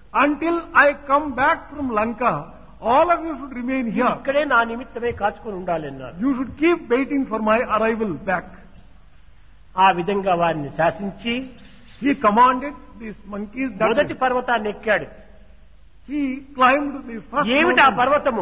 Until I come back from Lanka, all of you should remain here. ఇక్కడే నా నిమిత్తమే కాచుకొని ఉండాలి అన్నారు You should keep waiting for my arrival back. ఆ విధంగా వారిని శాసించి He commanded these monkeys that మొదటి పర్వతాన్ని ఎక్కాడు he climbed the first ఏమిటి ఆ mountain. పర్వతము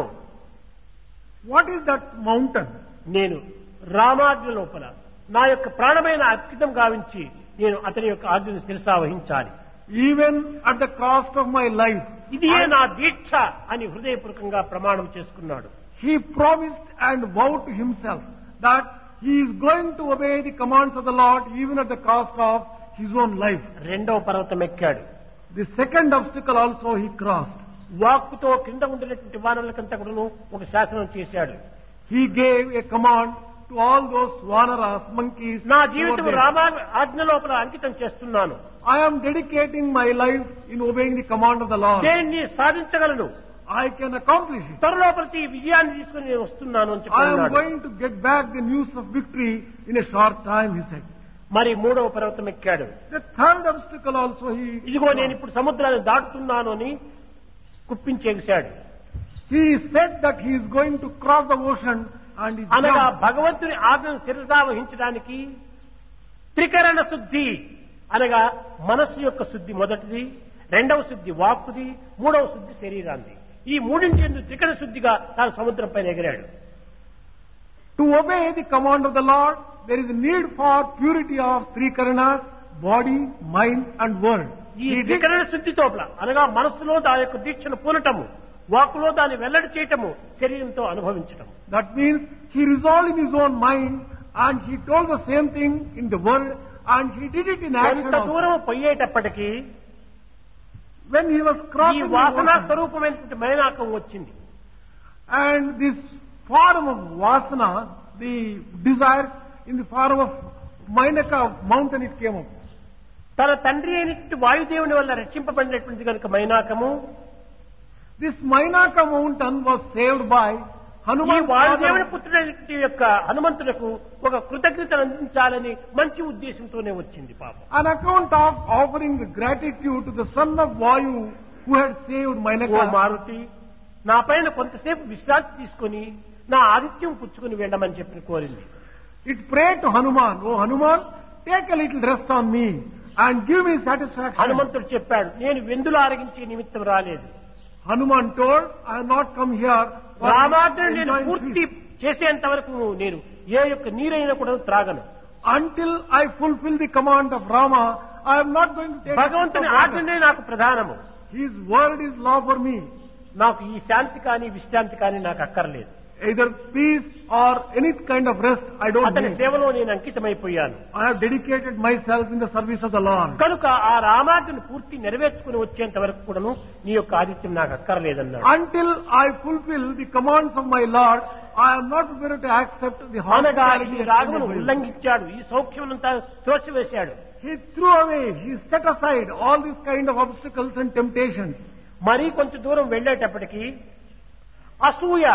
What is that mountain? నేను రామాజ్ఞ లోపల నా యొక్క ప్రాణమైన అర్పితం గావించి నేను అతని యొక్క ఆజ్ఞను శిరసా వహించాలి Even at the cost of my life, ఇదియే నా దీక్ష అని హృదయపూర్వకంగా ప్రమాణం చేసుకున్నాడు he promised and vowed to himself that he is going to obey the commands of the Lord even at the cost of his own life. రెండవ పర్వతం ఎక్కాడు The second obstacle also he crossed. వాక్కుతో కింద ఉండినటువంటి వానరులకంతా కూడాను ఒక శాసనం చేశాడు He gave a command to all those vanaras, monkeys. నా who were జీవితం there. రామా ఆజ్ఞ లోపల అంకితం చేస్తున్నాను I am dedicating my life in obeying the command of the Lord. దేన్ని సాధించగలను I can accomplish it. త్వరలో ప్రతి విజయాన్ని తీసుకుని నేను వస్తున్నాను అని I am చెప్పి going to get back the news of victory in a short time, he said. మరి మూడవ పర్వతం ఎక్కాడు The third obstacle also he. ఇదిగో నేను ఇప్పుడు సముద్రాన్ని దాటుతున్నాను అని కుప్పించేశాడు He said that he is going to cross the ocean and he అనగా jumped. భగవంతుని ఆజ్ఞను శిరసా వహించడానికి త్రికరణ శుద్ధి అనగా మనస్సు యొక్క శుద్ధి మొదటిది రెండవ శుద్ధి వాక్కుది మూడవ శుద్ధి శరీరాన్ని ఈ మూడింటి ఎందు త్రికరణ శుద్ధిగా తాను సముద్రం పైన ఎగిరాడు To obey the command of the Lord, there is a need for purity of three karanas, body, mind and word. ఈ He did త్రికరణ శుద్ధి తోపల అనగా మనస్సులో దాని యొక్క దీక్షను పూనటము వాక్కులో దాన్ని వెల్లడి చేయటము శరీరంతో అనుభవించటము That means he resolved in his own mind and he told the same thing in the word and he did it in action. కొంత also. దూరం పోయేటప్పటికీ When he was ఈ crossing the వాసనా ocean, స్వరూపమైనటువంటి మైనాకం వచ్చింది and this form of vasana, the desire in the form of Mainaka mountain it came up. తన తండ్రి అయినటువంటి వాయుదేవుని వల్ల రక్షింపబడినటువంటి కనుక మైనాకము This Mainaka mountain was saved by ఈ Hanuman. వాయుదేవుని father. పుత్రుడైనటువంటి యొక్క హనుమంతులకు ఒక కృతజ్ఞత అందించాలని మంచి ఉద్దేశంతోనే వచ్చింది పాపం On account of offering the gratitude to the son of Vayu who had saved oh Mainaka. Maruti నా పైన కొంతసేపు విశ్రాంతి తీసుకొని నా ఆదిత్యం పుచ్చుకొని వెళ్ళమని చెప్పి కోరింది It prayed to Hanuman, Oh Hanuman, take a little rest on me and give me satisfaction. హనుమంతుడు చెప్పాడు నేను వెందులు ఆరగించే నిమిత్తం రాలేదు Hanuman told, I have not come here for రామాజ్ఞను నేను enjoying పూర్తి feast. చేసేంత వరకు నేను ఏ యొక్క నీరైనా కూడా త్రాగను Until I fulfill the command of Rama, I am not going to take a sip of భగవంతుని water. ఆజ్ఞనే నాకు ప్రధానము His word is law for me. నాకు ఈ శాంతి కానీ విశ్రాంతి కానీ నాకు అక్కర్లేదు Either peace or any kind of rest, I don't అతని need. సేవలో నేను అంకితమైపోయాను I have dedicated myself in the service of the Lord. కనుక ఆ రామాజ్ఞను పూర్తి నెరవేర్చుకుని వచ్చేంత వరకు కూడాను నీ యొక్క ఆదిత్యం నాకు అక్కర్లేదన్నాడు Until I fulfill the commands of my Lord, I am not prepared to accept the అనగా hospitality. ఈ రాగమును extended by you. ఉల్లంఘించాడు ఈ సౌఖ్యమునంతా తోసివేశాడు He threw away, he set aside all these kind of obstacles and temptations. మరీ కొంచెం దూరం వెళ్ళేటప్పటికి అసూయ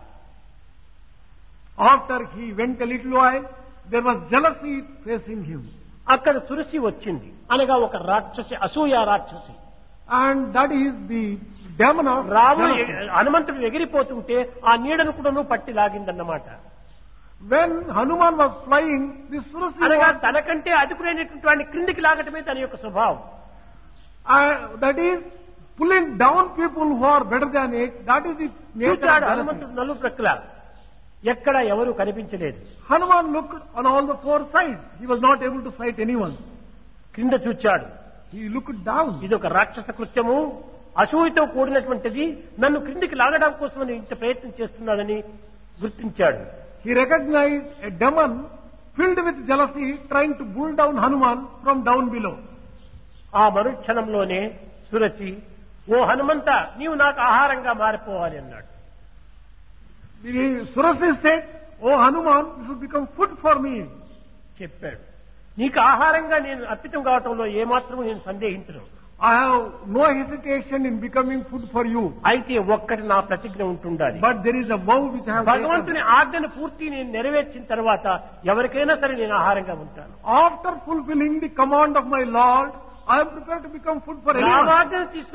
After he went a little while, there was jealousy facing him. అక్కడ సురసి వచ్చింది అనగా ఒక రాక్షసి అసూయ రాక్షసి And that is the demon of రాముడు jealousy. హనుమంతుడు ఎగిరిపోతుంటే ఆ నీడను కూడాను పట్టి లాగిందన్నమాట When Hanuman was flying, the Surasi అనగా was, తనకంటే అదుపురైనటువంటి వాడిని క్రిందికి లాగటమే తన యొక్క స్వభావం uh, that is pulling down people who are better than it. That is the nature of చూచాడు jealousy. హనుమంతుడు నలు ప్రక్కల ఎక్కడ ఎవరు కనిపించలేదు Hanuman looked on all the four sides. He was not able to sight anyone. క్రింద చూచాడు He looked down. ఇది ఒక రాక్షస కృత్యము అసూయతో కూడినటువంటిది నన్ను క్రిందికి లాగడం కోసమని ఇంత ప్రయత్నం చేస్తున్నాడని గుర్తించాడు He recognized a demon filled with jealousy trying to pull down Hanuman from down below. ఆ మరుక్షణంలోనే సురచి ఓ హనుమంత నీవు నాకు ఆహారంగా మారిపోవాలి అన్నాడు The Surasi said, Oh Hanuman, you should become food for me. చెప్పాడు నీకు ఆహారంగా నేను అర్పితం కావటంలో ఏమాత్రం నేను సందేహించను I have no hesitation in becoming food for you. అయితే ఒక్కటి నా ప్రతిజ్ఞ ఉంటుండాలి But there is a vow which I have భగవంతుని taken. ఆజ్ఞను పూర్తి నేను నెరవేర్చిన తర్వాత ఎవరికైనా సరే నేను ఆహారంగా ఉంటాను After fulfilling the command of my Lord, I am prepared to become food for anyone. రామాజ్ఞను తీసుకు